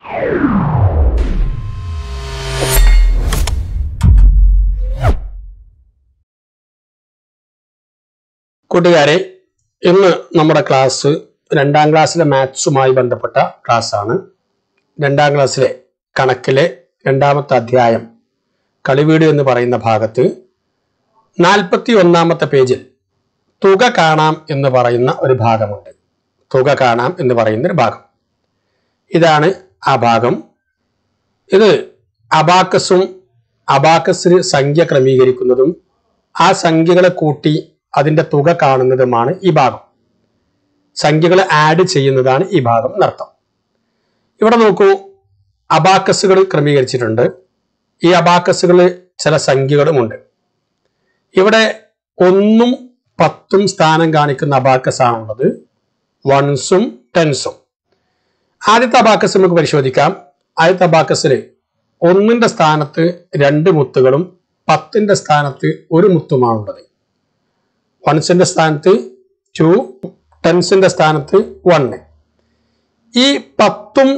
കൂട്ടുകാരെ ഇന്ന് നമ്മുടെ ക്ലാസ് രണ്ടാം ക്ലാസ്സിലെ മാത്സുമായി ബന്ധപ്പെട്ട ക്ലാസ് ആണ് രണ്ടാം ക്ലാസ്സിലെ കണക്കിലെ രണ്ടാമത്തെ അധ്യായം കളിവീട് എന്ന് പറയുന്ന ഭാഗത്ത് നാൽപ്പത്തി ഒന്നാമത്തെ പേജിൽ തുക കാണാം എന്ന് പറയുന്ന ഒരു ഭാഗമുണ്ട് തുക കാണാം എന്ന് പറയുന്ന ഒരു ഭാഗം ഇതാണ് ആ ഭാഗം ഇത് അബാക്കസും അബാക്കസിൽ സംഖ്യ ക്രമീകരിക്കുന്നതും ആ സംഖ്യകളെ കൂട്ടി അതിന്റെ തുക കാണുന്നതുമാണ് ഈ ഭാഗം സംഖ്യകൾ ആഡ് ചെയ്യുന്നതാണ് ഈ ഭാഗം എന്നർത്ഥം ഇവിടെ നോക്കൂ അബാക്കസുകൾ ക്രമീകരിച്ചിട്ടുണ്ട് ഈ അബാക്കസുകൾ ചില സംഖ്യകളുമുണ്ട് ഇവിടെ ഒന്നും പത്തും സ്ഥാനം കാണിക്കുന്ന അബാക്കസ് ആണുള്ളത് വൺസും ടെൻസും ആദ്യത്തെ അബാക്കസ് നമുക്ക് പരിശോധിക്കാം ആദ്യത്തെ അബാക്കസിൽ ഒന്നിന്റെ സ്ഥാനത്ത് രണ്ട് മുത്തുകളും പത്തിന്റെ സ്ഥാനത്ത് ഒരു മുത്തുമാണുള്ളത് വൺസിന്റെ സ്ഥാനത്ത് ടു ടെൻസിന്റെ സ്ഥാനത്ത് വണ്ണ് ഈ പത്തും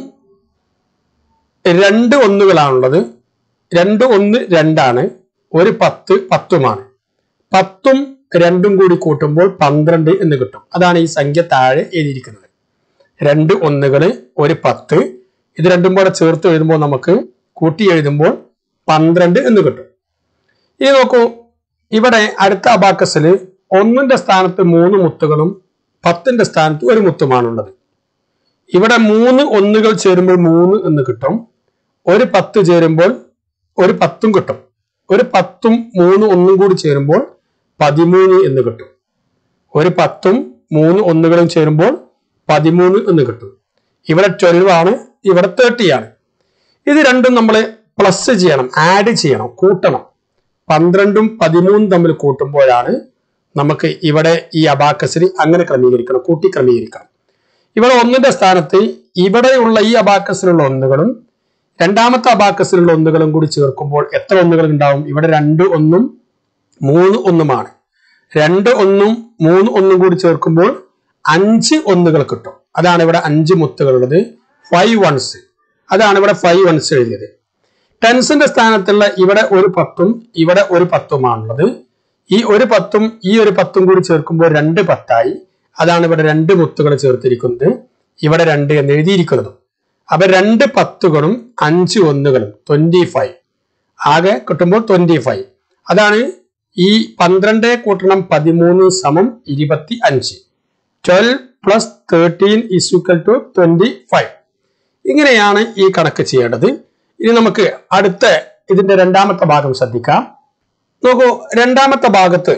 രണ്ട് ഒന്നുകളാണുള്ളത് രണ്ട് ഒന്ന് രണ്ടാണ് ഒരു പത്ത് പത്തുമാണ് പത്തും രണ്ടും കൂടി കൂട്ടുമ്പോൾ പന്ത്രണ്ട് എന്ന് കിട്ടും അതാണ് ഈ സംഖ്യ താഴെ എഴുതിയിരിക്കുന്നത് രണ്ട് ഒന്നുകള് ഒരു പത്ത് ഇത് രണ്ടും കൂടെ ചേർത്ത് എഴുതുമ്പോൾ നമുക്ക് കൂട്ടി എഴുതുമ്പോൾ പന്ത്രണ്ട് എന്ന് കിട്ടും ഇനി നോക്കൂ ഇവിടെ അടുത്ത അബാക്കസിൽ ഒന്നിന്റെ സ്ഥാനത്ത് മൂന്ന് മുത്തുകളും പത്തിന്റെ സ്ഥാനത്ത് ഒരു മുത്തുമാണുള്ളത് ഇവിടെ മൂന്ന് ഒന്നുകൾ ചേരുമ്പോൾ മൂന്ന് എന്ന് കിട്ടും ഒരു പത്ത് ചേരുമ്പോൾ ഒരു പത്തും കിട്ടും ഒരു പത്തും മൂന്ന് ഒന്നും കൂടി ചേരുമ്പോൾ പതിമൂന്ന് എന്ന് കിട്ടും ഒരു പത്തും മൂന്ന് ഒന്നുകളും ചേരുമ്പോൾ പതിമൂന്ന് എന്ന് കിട്ടും ഇവിടെ ട്വൽവ് ആണ് ഇവിടെ തേർട്ടി ആണ് ഇത് രണ്ടും നമ്മൾ പ്ലസ് ചെയ്യണം ആഡ് ചെയ്യണം കൂട്ടണം പന്ത്രണ്ടും പതിമൂന്നും തമ്മിൽ കൂട്ടുമ്പോഴാണ് നമുക്ക് ഇവിടെ ഈ അബാക്കസിൽ അങ്ങനെ ക്രമീകരിക്കണം കൂട്ടി ക്രമീകരിക്കണം ഇവിടെ ഒന്നിന്റെ സ്ഥാനത്ത് ഇവിടെയുള്ള ഈ അബാക്കസിലുള്ള ഒന്നുകളും രണ്ടാമത്തെ അബാക്കസിലുള്ള ഒന്നുകളും കൂടി ചേർക്കുമ്പോൾ എത്ര ഒന്നുകൾ ഉണ്ടാവും ഇവിടെ രണ്ട് ഒന്നും മൂന്ന് ഒന്നുമാണ് രണ്ട് ഒന്നും മൂന്ന് ഒന്നും കൂടി ചേർക്കുമ്പോൾ അഞ്ച് ഒന്നുകൾ കിട്ടും അതാണ് ഇവിടെ അഞ്ച് മുത്തുകളുള്ളത് ഫൈവ് വൺസ് അതാണ് ഇവിടെ ഫൈവ് വൺസ് എഴുതിയത് ടെൻസിന്റെ സ്ഥാനത്തുള്ള ഇവിടെ ഒരു പത്തും ഇവിടെ ഒരു പത്തുമാണുള്ളത് ഈ ഒരു പത്തും ഈ ഒരു പത്തും കൂടി ചേർക്കുമ്പോൾ രണ്ട് പത്തായി അതാണ് ഇവിടെ രണ്ട് മുത്തുകൾ ചേർത്തിരിക്കുന്നത് ഇവിടെ രണ്ട് എന്ന് എഴുതിയിരിക്കുന്നത് അപ്പൊ രണ്ട് പത്തുകളും അഞ്ച് ഒന്നുകളും ട്വന്റി ഫൈവ് ആകെ കിട്ടുമ്പോൾ ട്വന്റി ഫൈവ് അതാണ് ഈ പന്ത്രണ്ട് കൂട്ടണം പതിമൂന്ന് സമം ഇരുപത്തി അഞ്ച് twelve plus thirteen equal to twenty five ഇങ്ങനെയാണ് ഈ കണക്ക് ചെയ്യേണ്ടത് ഇനി നമുക്ക് അടുത്ത ഇതിന്റെ രണ്ടാമത്തെ ഭാഗം ശ്രദ്ധിക്കാം നോക്കൂ രണ്ടാമത്തെ ഭാഗത്ത്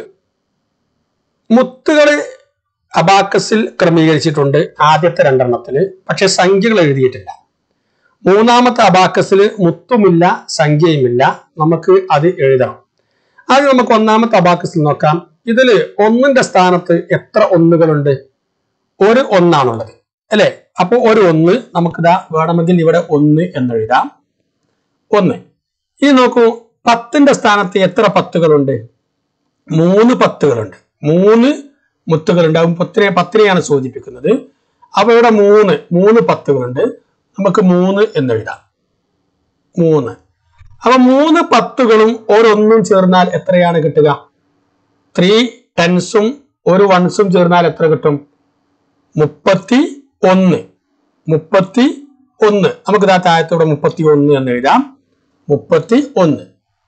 മുത്തുകള് അബാക്കസിൽ ക്രമീകരിച്ചിട്ടുണ്ട് ആദ്യത്തെ രണ്ടെണ്ണത്തില് പക്ഷെ സംഖ്യകൾ എഴുതിയിട്ടില്ല മൂന്നാമത്തെ അബാക്കസിൽ മുത്തുമില്ല സംഖ്യയുമില്ല നമുക്ക് അത് എഴുതണം ആദ്യം നമുക്ക് ഒന്നാമത്തെ അബാക്കസിൽ നോക്കാം ഇതില് ഒന്നിന്റെ സ്ഥാനത്ത് എത്ര ഒന്നുകളുണ്ട് ഒരു ഒന്നാണുള്ളത് അല്ലെ അപ്പൊ ഒരു ഒന്ന് നമുക്കിതാ വേണമെങ്കിൽ ഇവിടെ ഒന്ന് എന്ന് എഴുതാം ഒന്ന് ഇനി നോക്കൂ പത്തിന്റെ സ്ഥാനത്ത് എത്ര പത്തുകളുണ്ട് മൂന്ന് പത്തുകളുണ്ട് മൂന്ന് മുത്തുകൾ ഉണ്ടാവും പത്തിനെ പത്തിനെയാണ് സൂചിപ്പിക്കുന്നത് അപ്പൊ ഇവിടെ മൂന്ന് മൂന്ന് പത്തുകളുണ്ട് നമുക്ക് മൂന്ന് എന്ന് എഴുതാം മൂന്ന് അപ്പൊ മൂന്ന് പത്തുകളും ഒരൊന്നും ചേർന്നാൽ എത്രയാണ് കിട്ടുക ത്രീ ടെൻസും ഒരു വൺസും ചേർന്നാൽ എത്ര കിട്ടും മുപ്പത്തി ഒന്ന് മുപ്പത്തി ഒന്ന് നമുക്ക് ഇതാ താഴത്തോടെ മുപ്പത്തി ഒന്ന് എന്ന് എഴുതാം മുപ്പത്തി ഒന്ന്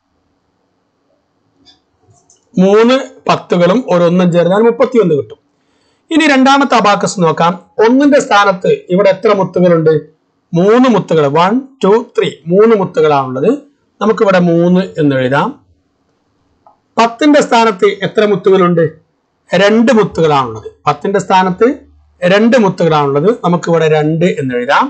മൂന്ന് പത്തുകളും ഒരൊന്നും ചേർന്നാൽ മുപ്പത്തി ഒന്ന് കിട്ടും ഇനി രണ്ടാമത്തെ അബാക്കസ് നോക്കാം ഒന്നിന്റെ സ്ഥാനത്ത് ഇവിടെ എത്ര മുത്തുകളുണ്ട് മൂന്ന് മുത്തുകൾ വൺ ടു ത്രീ മൂന്ന് മുത്തുകളാണുള്ളത് നമുക്കിവിടെ മൂന്ന് എന്ന് എഴുതാം പത്തിന്റെ സ്ഥാനത്ത് എത്ര മുത്തുകളുണ്ട് രണ്ട് മുത്തുകളാണുള്ളത് പത്തിന്റെ സ്ഥാനത്ത് രണ്ട് മുത്തുകളാണുള്ളത് നമുക്കിവിടെ രണ്ട് എന്ന് എഴുതാം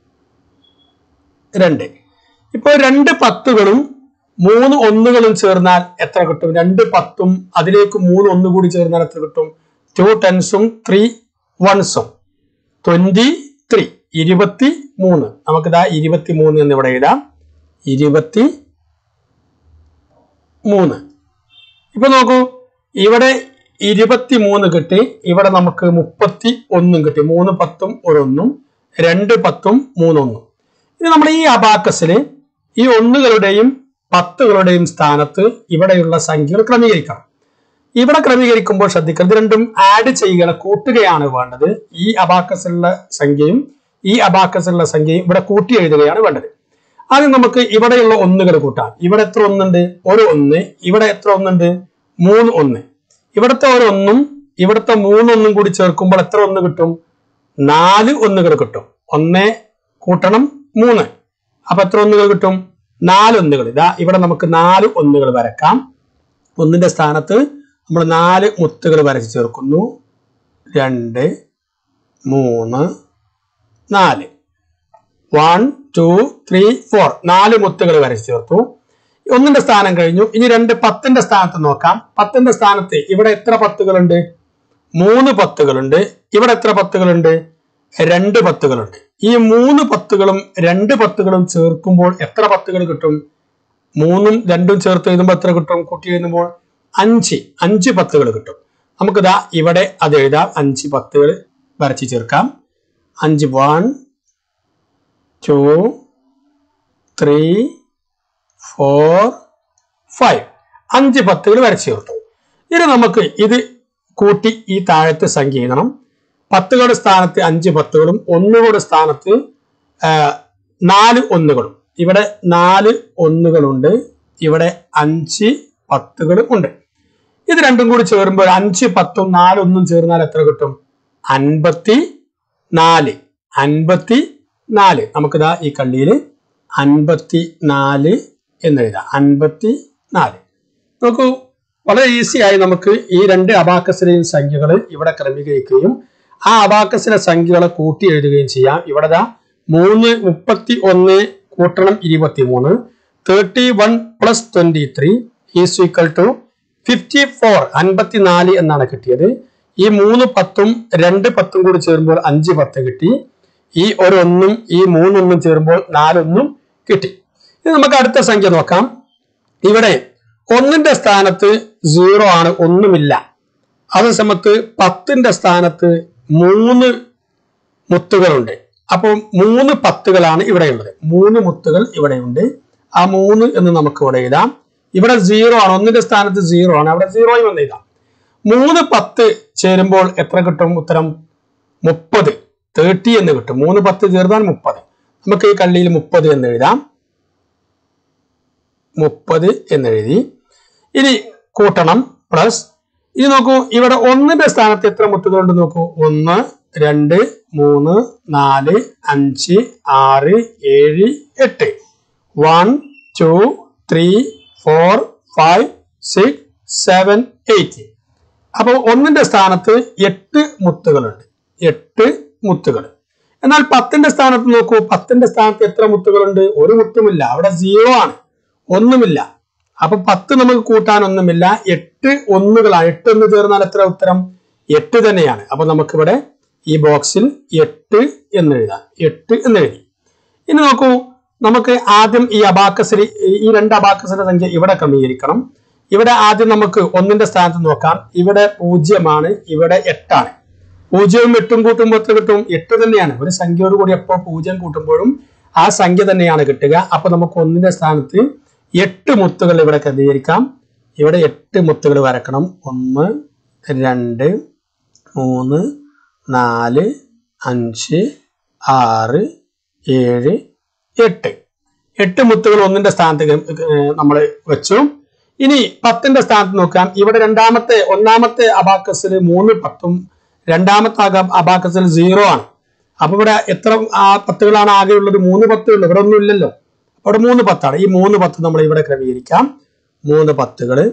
രണ്ട് ഇപ്പോൾ രണ്ട് പത്തുകളും മൂന്ന് ഒന്നുകളും ചേർന്നാൽ എത്ര കിട്ടും രണ്ട് പത്തും അതിലേക്ക് മൂന്ന് ഒന്ന് കൂടി ചേർന്നാൽ എത്ര കിട്ടും ടു ടെൻസും ത്രീ വൺസും ട്വന്റി ത്രീ ഇരുപത്തി മൂന്ന് നമുക്കിതാ ഇരുപത്തി മൂന്ന് എന്ന് ഇവിടെ എഴുതാം ഇരുപത്തി മൂന്ന് ഇപ്പൊ നോക്കൂ ഇവിടെ ഇരുപത്തി മൂന്ന് കിട്ടി ഇവിടെ നമുക്ക് മുപ്പത്തി ഒന്നും കിട്ടി മൂന്ന് പത്തും ഒരൊന്നും രണ്ട് പത്തും മൂന്നൊന്നും ഇനി നമ്മൾ ഈ അബാക്കസിൽ ഈ ഒന്നുകളുടെയും പത്തുകളുടെയും സ്ഥാനത്ത് ഇവിടെയുള്ള സംഖ്യകൾ ക്രമീകരിക്കണം ഇവിടെ ക്രമീകരിക്കുമ്പോൾ ശ്രദ്ധിക്കുക ഇത് രണ്ടും ആഡ് ചെയ്യുകയാണ് കൂട്ടുകയാണ് വേണ്ടത് ഈ അബാക്കസിലുള്ള സംഖ്യയും ഈ അബാക്കസിലുള്ള സംഖ്യയും ഇവിടെ കൂട്ടി എഴുതുകയാണ് വേണ്ടത് ആദ്യം നമുക്ക് ഇവിടെയുള്ള ഒന്നുകൾ കൂട്ടാം ഇവിടെ എത്ര ഒന്നുണ്ട് ഒരു ഒന്ന് ഇവിടെ എത്ര ഒന്നുണ്ട് മൂന്ന് ഒന്ന് ഇവിടുത്തെ ഒരു ഒന്നും ഇവിടുത്തെ മൂന്നൊന്നും കൂടി ചേർക്കുമ്പോൾ എത്ര ഒന്ന് കിട്ടും നാല് ഒന്നുകൾ കിട്ടും ഒന്ന് കൂട്ടണം മൂന്ന് അപ്പൊ എത്ര ഒന്നുകൾ കിട്ടും നാല് ഒന്നുകൾ ഇതാ ഇവിടെ നമുക്ക് നാല് ഒന്നുകൾ വരക്കാം ഒന്നിന്റെ സ്ഥാനത്ത് നമ്മൾ നാല് മുത്തുകൾ വരച്ച് ചേർക്കുന്നു രണ്ട് മൂന്ന് നാല് വൺ ടു ത്രീ ഫോർ നാല് മുത്തുകൾ വരച്ച് ചേർത്തു ഒന്നിന്റെ സ്ഥാനം കഴിഞ്ഞു ഇനി രണ്ട് പത്തിന്റെ സ്ഥാനത്ത് നോക്കാം പത്തിന്റെ സ്ഥാനത്ത് ഇവിടെ എത്ര പത്തുകളുണ്ട് മൂന്ന് പത്തുകളുണ്ട് ഇവിടെ എത്ര പത്തുകളുണ്ട് രണ്ട് പത്തുകളുണ്ട് ഈ മൂന്ന് പത്തുകളും രണ്ട് പത്തുകളും ചേർക്കുമ്പോൾ എത്ര പത്തുകൾ കിട്ടും മൂന്നും രണ്ടും ചേർത്ത് എഴുതുമ്പോൾ എത്ര കിട്ടും കൂട്ടി എഴുതുമ്പോൾ അഞ്ച് അഞ്ച് പത്തുകൾ കിട്ടും നമുക്കിതാ ഇവിടെ അത് എഴുതാം അഞ്ച് പത്തുകൾ വരച്ച് ചേർക്കാം അഞ്ച് one two three four five അഞ്ച് പത്തുകൾ വരച്ച് ചേർത്തു ഇനി നമുക്ക് ഇത് കൂട്ടി ഈ താഴത്തെ സംഖ്യ എഴുതണം പത്തുകളുടെ സ്ഥാനത്ത് അഞ്ച് പത്തുകളും ഒന്നുകളുടെ സ്ഥാനത്ത് ആ, നാല് ഒന്നുകളും ഇവിടെ നാല് ഒന്നുകളുണ്ട് ഇവിടെ അഞ്ച് പത്തുകളും ഉണ്ട് ഇത് രണ്ടും കൂടി ചേരുമ്പോൾ അഞ്ച് പത്തും നാലൊന്നും ചേർന്നാൽ എത്ര കിട്ടും അൻപത്തി നാല് അൻപത്തി നാല് നമുക്കിതാ ഈ കള്ളിയിൽ അൻപത്തി നാല് എന്നെഴുതാം അൻപത്തി നാല് നോക്കൂ വളരെ ഈസി ആയി നമുക്ക് ഈ രണ്ട് അബാക്കസിലെയും സംഖ്യകൾ ഇവിടെ ക്രമീകരിക്കുകയും ആ അബാക്കസിലെ സംഖ്യകളെ കൂട്ടി എഴുതുകയും ചെയ്യാം ഇവിടെ ദാ മൂന്ന് മുപ്പത്തി ഒന്ന് കൂട്ടണം ഇരുപത്തി മൂന്ന് thirty one plus twenty three is equal to fifty four അൻപത്തിനാല് എന്നാണ് കിട്ടിയത് ഈ മൂന്ന് പത്തും രണ്ട് പത്തും കൂടി ചേരുമ്പോൾ അഞ്ച് പത്ത് കിട്ടി ഈ ഒരു ഒന്നും ഈ മൂന്നൊന്നും ചേരുമ്പോൾ നാലൊന്നും കിട്ടി ഇനി നമുക്ക് അടുത്ത സംഖ്യ നോക്കാം ഇവിടെ ഒന്നിന്റെ സ്ഥാനത്ത് സീറോ ആണ് ഒന്നുമില്ല അതേ സമയത്ത് പത്തിന്റെ സ്ഥാനത്ത് മൂന്ന് മുത്തുകളുണ്ട് അപ്പോൾ മൂന്ന് പത്തുകളാണ് ഇവിടെയുള്ളത് മൂന്ന് മുത്തുകൾ ഇവിടെയുണ്ട് ആ മൂന്ന് എന്ന് നമുക്ക് ഇവിടെ എഴുതാം ഇവിടെ സീറോ ആണ് ഒന്നിന്റെ സ്ഥാനത്ത് സീറോ ആണ് അവിടെ സീറോയും എന്ന് എഴുതാം മൂന്ന് പത്ത് ചേരുമ്പോൾ എത്ര കിട്ടും ഉത്തരം മുപ്പത് തേർട്ടി എന്ന് കിട്ടും മൂന്ന് പത്ത് ചേർന്നാൽ മുപ്പത് നമുക്ക് ഈ കള്ളിയിൽ മുപ്പത് എന്ന് എഴുതാം മുപ്പത് എന്നെഴുതി ഇനി കൂട്ടണം പ്ലസ് ഇനി നോക്കൂ ഇവിടെ ഒന്നിന്റെ സ്ഥാനത്ത് എത്ര മുത്തുകളുണ്ട് നോക്കൂ ഒന്ന് രണ്ട് മൂന്ന് നാല് അഞ്ച് ആറ് ഏഴ് എട്ട് one two three four five six seven eight അപ്പോൾ ഒന്നിന്റെ സ്ഥാനത്ത് എട്ട് മുത്തുകളുണ്ട് എട്ട് മുത്തുകൾ എന്നാൽ പത്തിന്റെ സ്ഥാനത്ത് നോക്കൂ പത്തിന്റെ സ്ഥാനത്ത് എത്ര മുത്തുകളുണ്ട് ഒരു മുത്തുമില്ല അവിടെ സീറോ ആണ് ഒന്നുമില്ല അപ്പൊ പത്ത് നമുക്ക് കൂട്ടാനൊന്നുമില്ല എട്ട് ഒന്നുകളാണ് എട്ട് എന്ന് ചേർന്നാൽ എത്ര ഉത്തരം എട്ട് തന്നെയാണ് അപ്പൊ നമുക്കിവിടെ ഈ ബോക്സിൽ എട്ട് എന്ന് എഴുതാം എട്ട് എന്ന് എഴുതി ഇനി നോക്കൂ നമുക്ക് ആദ്യം ഈ അബാക്കസിൽ ഈ രണ്ട് അബാക്കസിന്റെ സംഖ്യ ഇവിടെ ക്രമീകരിക്കണം ഇവിടെ ആദ്യം നമുക്ക് ഒന്നിന്റെ സ്ഥാനത്ത് നോക്കാം ഇവിടെ പൂജ്യമാണ് ഇവിടെ എട്ടാണ് പൂജ്യവും എട്ടും കൂട്ടുമ്പോൾ എത്ര കിട്ടും എട്ട് തന്നെയാണ് ഒരു സംഖ്യയോട് കൂടി എപ്പോൾ പൂജ്യം കൂട്ടുമ്പോഴും ആ സംഖ്യ തന്നെയാണ് കിട്ടുക അപ്പൊ നമുക്ക് ഒന്നിന്റെ സ്ഥാനത്ത് എട്ട് മുത്തുകൾ ഇവിടെ ക്രമീകരിക്കാം ഇവിടെ എട്ട് മുത്തുകൾ വരക്കണം ഒന്ന് രണ്ട് മൂന്ന് നാല് അഞ്ച് ആറ് ഏഴ് എട്ട് എട്ട് മുത്തുകൾ ഒന്നിന്റെ സ്ഥാനത്ത് നമ്മൾ വെച്ചു ഇനി പത്തിന്റെ സ്ഥാനത്ത് നോക്കാം ഇവിടെ രണ്ടാമത്തെ ഒന്നാമത്തെ അബാക്കസിൽ മൂന്ന് പത്തും രണ്ടാമത്തെ അക- അബാക്കസിൽ സീറോ ആണ് അപ്പൊ ഇവിടെ എത്ര ആ പത്തുകളാണ് ആകെ ഉള്ളത് മൂന്ന് പത്തുകൾ ഇവിടെ ഒന്നും ഇല്ലല്ലോ അവിടെ മൂന്ന് പത്താണ് ഈ മൂന്ന് പത്ത് നമ്മൾ ഇവിടെ ക്രമീകരിക്കാം മൂന്ന് പത്തുകള്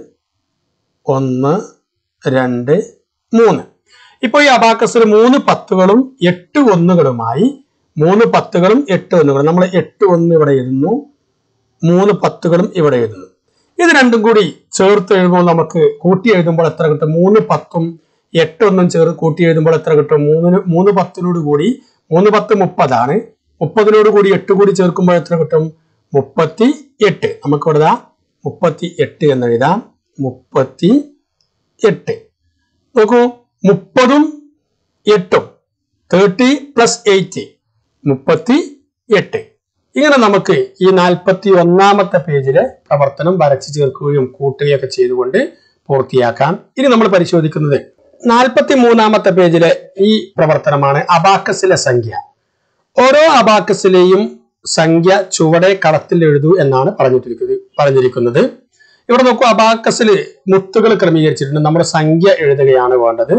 ഒന്ന് രണ്ട് മൂന്ന് ഇപ്പോൾ ഈ അബാക്കസിൽ മൂന്ന് പത്തുകളും എട്ട് ഒന്നുകളുമായി മൂന്ന് പത്തുകളും എട്ട് ഒന്നുകളും നമ്മൾ എട്ട് ഒന്ന് ഇവിടെ എഴുതുന്നു മൂന്ന് പത്തുകളും ഇവിടെ എഴുതുന്നു ഇത് രണ്ടും കൂടി ചേർത്ത് എഴുതുമ്പോൾ നമുക്ക് കൂട്ടി എഴുതുമ്പോൾ എത്ര കിട്ടും മൂന്ന് പത്തും എട്ടൊന്നും ചേർ കൂട്ടി എഴുതുമ്പോൾ എത്ര കിട്ടും മൂന്നിന് മൂന്ന് പത്തിനോട് കൂടി മൂന്ന് പത്ത് മുപ്പതാണ് മുപ്പതിനോട് കൂടി എട്ട് കൂടി ചേർക്കുമ്പോൾ എത്ര കിട്ടും മുപ്പത്തി എട്ട് നമുക്ക് ഇവിടെ ദാ മുപ്പത്തി എട്ട് എന്ന് എഴുതാം മുപ്പത്തി എട്ട് നോക്കൂ മുപ്പതും എട്ടും തേർട്ടി പ്ലസ് എയ്റ്റ് മുപ്പത്തി എട്ട് ഇങ്ങനെ നമുക്ക് ഈ നാൽപ്പത്തി ഒന്നാമത്തെ പേജിലെ പ്രവർത്തനം വരച്ചു ചേർക്കുകയും കൂട്ടുകയൊക്കെ ചെയ്തുകൊണ്ട് പൂർത്തിയാക്കാം ഇനി നമ്മൾ പരിശോധിക്കുന്നത് നാൽപ്പത്തി മൂന്നാമത്തെ പേജിലെ ഈ പ്രവർത്തനമാണ് അബാക്കസിലെ സംഖ്യ ഓരോ അബാക്കസിലെയും സംഖ്യ ചുവടെ കളത്തിൽ എഴുതൂ എന്നാണ് പറഞ്ഞിട്ടിരിക്കുന്നത് പറഞ്ഞിരിക്കുന്നത് ഇവിടെ നോക്കൂ അബാക്കസിൽ മുത്തുകൾ ക്രമീകരിച്ചിട്ടുണ്ട് നമ്മുടെ സംഖ്യ എഴുതുകയാണ് വേണ്ടത്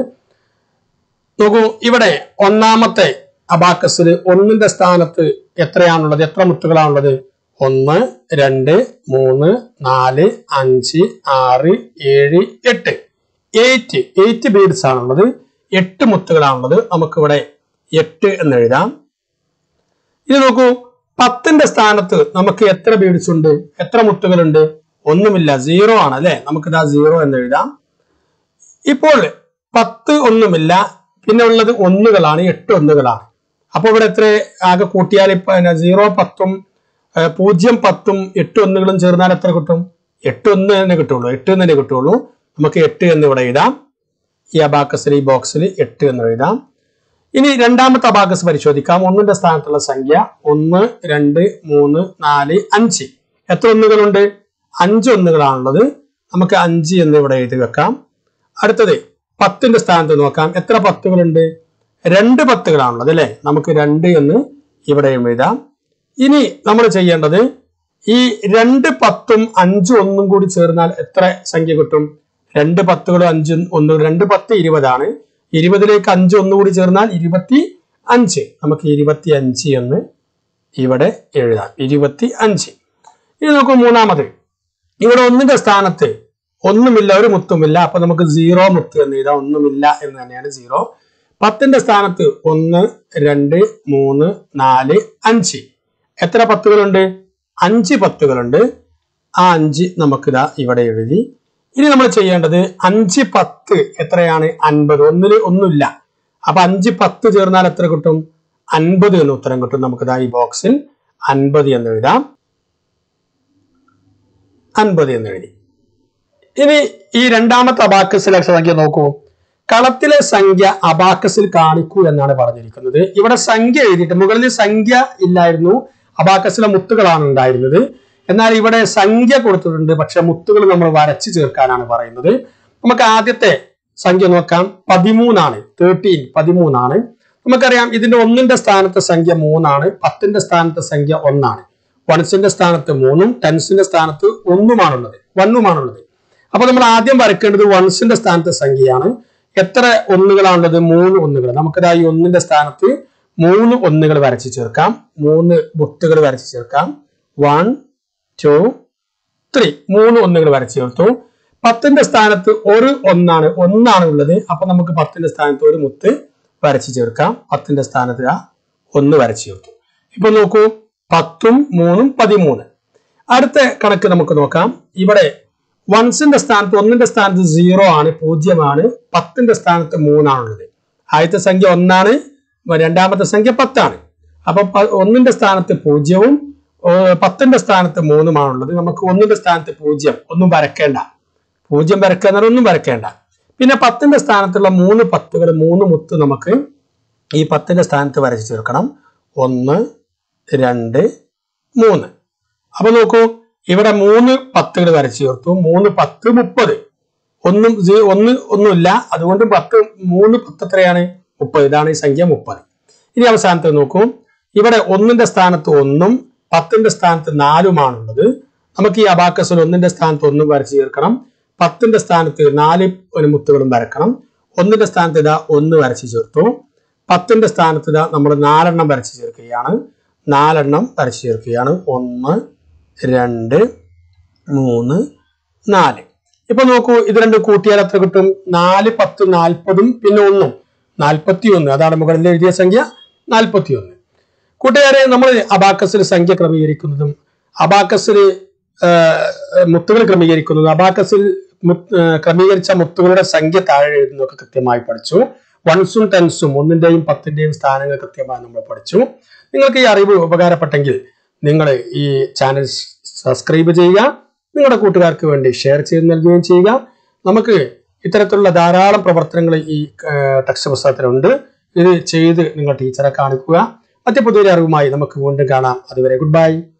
നോക്കൂ ഇവിടെ ഒന്നാമത്തെ അബാക്കസിൽ ഒന്നിന്റെ സ്ഥാനത്ത് എത്രയാണുള്ളത് എത്ര മുത്തുകളാണുള്ളത് ഒന്ന് രണ്ട് മൂന്ന് നാല് അഞ്ച് ആറ് ഏഴ് എട്ട് എയ്റ്റ് എയ്റ്റ് ബീഡ്സ് ആണുള്ളത് എട്ട് മുത്തുകളാണുള്ളത് നമുക്കിവിടെ എട്ട് എന്ന് എഴുതാം ഇനി നോക്കൂ പത്തിന്റെ സ്ഥാനത്ത് നമുക്ക് എത്ര ബീഡ്സ് ഉണ്ട് എത്ര മുത്തുകളുണ്ട് ഒന്നുമില്ല സീറോ ആണ് അല്ലെ നമുക്കിതാ സീറോ എന്ന് എഴുതാം ഇപ്പോൾ പത്ത് ഒന്നുമില്ല പിന്നെ ഉള്ളത് ഒന്നുകളാണ് എട്ട് ഒന്നുകളാണ് അപ്പൊ ഇവിടെ എത്ര ആകെ കൂട്ടിയാൽ ഇപ്പൊ സീറോ പത്തും ഏ, പൂജ്യം പത്തും എട്ട് ഒന്നുകളും ചേർന്നാൽ എത്ര കിട്ടും എട്ട് ഒന്ന് തന്നെ കിട്ടുള്ളൂ എട്ട് എന്ന് തന്നെ കിട്ടുള്ളൂ നമുക്ക് എട്ട് എന്ന് ഇവിടെ എഴുതാം ഈ അബാക്കസിൽ ഈ ബോക്സിൽ എട്ട് എന്ന് എഴുതാം ഇനി രണ്ടാമത്തെ അബാക്കസ് പരിശോധിക്കാം ഒന്നിന്റെ സ്ഥാനത്തുള്ള സംഖ്യ ഒന്ന് രണ്ട് മൂന്ന് നാല് അഞ്ച് എത്ര ഒന്നുകളുണ്ട് അഞ്ച് ഒന്നുകളാണുള്ളത് നമുക്ക് അഞ്ച് എന്ന് ഇവിടെ എഴുതി വെക്കാം അടുത്തത് പത്തിന്റെ സ്ഥാനത്ത് നോക്കാം എത്ര പത്തുകളുണ്ട് രണ്ട് പത്തുകളാണുള്ളത് അല്ലെ നമുക്ക് രണ്ട് എന്ന് ഇവിടെയും എഴുതാം ഇനി നമ്മൾ ചെയ്യേണ്ടത് ഈ രണ്ട് പത്തും അഞ്ചും ഒന്നും കൂടി ചേർന്നാൽ എത്ര സംഖ്യ കിട്ടും രണ്ട് പത്തുകളും അഞ്ചും ഒന്ന് രണ്ട് പത്ത് ഇരുപതാണ് ഇരുപതിലേക്ക് അഞ്ച് ഒന്നുകൂടി ചേർന്നാൽ ഇരുപത്തി അഞ്ച് നമുക്ക് ഇരുപത്തി അഞ്ച് എന്ന് ഇവിടെ എഴുതാം ഇരുപത്തി അഞ്ച് ഇനി നോക്കൂ മൂന്നാമത് ഇവിടെ ഒന്നിന്റെ സ്ഥാനത്ത് ഒന്നുമില്ല ഒരു മുത്തുമില്ല അപ്പൊ നമുക്ക് സീറോ മുത്ത് എന്ന് എഴുതാം ഒന്നുമില്ല എന്ന് തന്നെയാണ് സീറോ പത്തിന്റെ സ്ഥാനത്ത് ഒന്ന് രണ്ട് മൂന്ന് നാല് അഞ്ച് എത്ര പത്തുകളുണ്ട് അഞ്ച് പത്തുകളുണ്ട് ആ അഞ്ച് നമുക്കിതാ ഇവിടെ എഴുതി ഇനി നമ്മൾ ചെയ്യേണ്ടത് അഞ്ച് പത്ത് എത്രയാണ് അൻപത് ഒന്നില് ഒന്നുമില്ല അപ്പൊ അഞ്ച് പത്ത് ചേർന്നാൽ എത്ര കിട്ടും അൻപത് എന്ന് ഉത്തരം കിട്ടും നമുക്കിതാ ഈ ബോക്സിൽ അൻപത് എന്ന് എഴുതാം അൻപത് എന്ന് എഴുതി ഇനി ഈ രണ്ടാമത്തെ അബാക്കസിലെ സംഖ്യ നോക്കൂ കളത്തിലെ സംഖ്യ അബാക്കസിൽ കാണിക്കൂ എന്നാണ് പറഞ്ഞിരിക്കുന്നത് ഇവിടെ സംഖ്യ എഴുതിയിട്ട് മുകളിൽ സംഖ്യ ഇല്ലായിരുന്നു അബാക്കസിലെ മുത്തുകളാണ് ഉണ്ടായിരുന്നത് എന്നാൽ ഇവിടെ സംഖ്യ കൊടുത്തിട്ടുണ്ട് പക്ഷെ മുത്തുകൾ നമ്മൾ വരച്ചു ചേർക്കാനാണ് പറയുന്നത് നമുക്ക് ആദ്യത്തെ സംഖ്യ നോക്കാം പതിമൂന്നാണ് തേർട്ടീൻ പതിമൂന്നാണ് നമുക്കറിയാം ഇതിന്റെ ഒന്നിന്റെ സ്ഥാനത്തെ സംഖ്യ മൂന്നാണ് പത്തിന്റെ സ്ഥാനത്തെ സംഖ്യ ഒന്നാണ് വൺസിന്റെ സ്ഥാനത്ത് മൂന്നും ടെൻസിന്റെ സ്ഥാനത്ത് ഒന്നുമാണുള്ളത് വണ്ണുമാണുള്ളത് അപ്പൊ നമ്മൾ ആദ്യം വരയ്ക്കേണ്ടത് വൺസിന്റെ സ്ഥാനത്തെ സംഖ്യയാണ് എത്ര ഒന്നുകളാണുള്ളത് മൂന്ന് ഒന്നുകൾ നമുക്കിതാ ഈ ഒന്നിന്റെ സ്ഥാനത്ത് മൂന്ന് ഒന്നുകൾ വരച്ച് ചേർക്കാം മൂന്ന് മുത്തുകൾ വരച്ച് ചേർക്കാം വൺ ടു ത്രീ മൂന്ന് ഒന്നുകൾ വരച്ച് ചേർത്തു പത്തിന്റെ സ്ഥാനത്ത് ഒരു ഒന്നാണ് ഒന്നാണ് ഉള്ളത് അപ്പൊ നമുക്ക് പത്തിന്റെ സ്ഥാനത്ത് ഒരു മുത്ത് വരച്ച് ചേർക്കാം പത്തിന്റെ സ്ഥാനത്ത് ആ ഒന്ന് വരച്ച് ചേർത്തു ഇപ്പൊ നോക്കൂ പത്തും മൂന്നും പതിമൂന്ന് അടുത്ത കണക്ക് നമുക്ക് നോക്കാം ഇവിടെ വൺസിന്റെ സ്ഥാനത്ത് ഒന്നിന്റെ സ്ഥാനത്ത് സീറോ ആണ് പൂജ്യമാണ് പത്തിന്റെ സ്ഥാനത്ത് മൂന്നാണുള്ളത് ആദ്യത്തെ സംഖ്യ ഒന്നാണ് രണ്ടാമത്തെ സംഖ്യ പത്താണ് അപ്പൊ പ- ഒന്നിന്റെ സ്ഥാനത്ത് പൂജ്യവും ഓ, പത്തിന്റെ സ്ഥാനത്ത് മൂന്നുമാണുള്ളത് നമുക്ക് ഒന്നിന്റെ സ്ഥാനത്ത് പൂജ്യം ഒന്നും വരക്കേണ്ട പൂജ്യം വരക്കുക എന്നാൽ ഒന്നും വരക്കേണ്ട പിന്നെ പത്തിന്റെ സ്ഥാനത്തുള്ള മൂന്ന് പത്തുകൾ മൂന്ന് മുത്ത് നമുക്ക് ഈ പത്തിന്റെ സ്ഥാനത്ത് വരച്ച് ചേർക്കണം ഒന്ന് രണ്ട് മൂന്ന് അപ്പൊ നോക്കൂ ഇവിടെ മൂന്ന് പത്തുകൾ വരച്ച് ചേർത്തു മൂന്ന് പത്ത് മുപ്പത് ഒന്നും സീ- ഒന്ന് ഒന്നുമില്ല അതുകൊണ്ട് പത്ത് മൂന്ന് പത്ത് എത്രയാണ് മുപ്പത് ഇതാണ് ഈ സംഖ്യ മുപ്പത് ഇനി അവസാനത്തെ നോക്കൂ ഇവിടെ ഒന്നിന്റെ സ്ഥാനത്ത് ഒന്നും പത്തിന്റെ സ്ഥാനത്ത് നാലുമാണുള്ളത് നമുക്ക് ഈ അബാക്കസിൽ ഒന്നിന്റെ സ്ഥാനത്ത് ഒന്നും വരച്ച് ചേർക്കണം പത്തിന്റെ സ്ഥാനത്ത് നാല് ഒരു മുത്തുകളും വരക്കണം ഒന്നിന്റെ സ്ഥാനത്ത് ഇതാ ഒന്ന് വരച്ച് ചേർത്തു പത്തിന്റെ സ്ഥാനത്ത് ഇതാ നമ്മൾ നാലെണ്ണം വരച്ച് ചേർക്കുകയാണ് നാലെണ്ണം വരച്ച് ചേർക്കുകയാണ് ഒന്ന് രണ്ട് മൂന്ന് നാല് ഇപ്പൊ നോക്കൂ ഇത് രണ്ടും കൂട്ടിയാൽ എത്ര കിട്ടും നാല് പത്ത് നാൽപ്പതും പിന്നെ ഒന്നും നാൽപ്പത്തി ഒന്ന് അതാണ് മുകളിൽ എഴുതിയ സംഖ്യ നാൽപ്പത്തി ഒന്ന് കൂട്ടുകാരെ നമ്മൾ അബാക്കസിൽ സംഖ്യ ക്രമീകരിക്കുന്നതും അബാക്കസിൽ മുത്തുകൾ ക്രമീകരിക്കുന്നതും അബാക്കസിൽ മു- ആ, ക്രമീകരിച്ച മുത്തുകളുടെ സംഖ്യ താഴെ എഴുതുന്നതൊക്കെ കൃത്യമായി പഠിച്ചു വൺസും ടെൻസും ഒന്നിന്റെയും പത്തിന്റെയും സ്ഥാനങ്ങൾ കൃത്യമായി നമ്മൾ പഠിച്ചു നിങ്ങൾക്ക് ഈ അറിവ് ഉപകാരപ്പെട്ടെങ്കിൽ നിങ്ങൾ ഈ ചാനൽ സബ്സ്ക്രൈബ് ചെയ്യുക നിങ്ങളുടെ കൂട്ടുകാർക്ക് വേണ്ടി ഷെയർ ചെയ്ത് നൽകുകയും ചെയ്യുക നമുക്ക് ഇത്തരത്തിലുള്ള ധാരാളം പ്രവർത്തനങ്ങൾ ഈ ടെക്സ്റ്റ് പുസ്തകത്തിലുണ്ട് ഇത് ചെയ്ത് നിങ്ങൾ ടീച്ചറെ കാണിക്കുക മറ്റു പുതിയൊരു അറിവുമായി നമുക്ക് വീണ്ടും കാണാം അതുവരെ ഗുഡ് ബൈ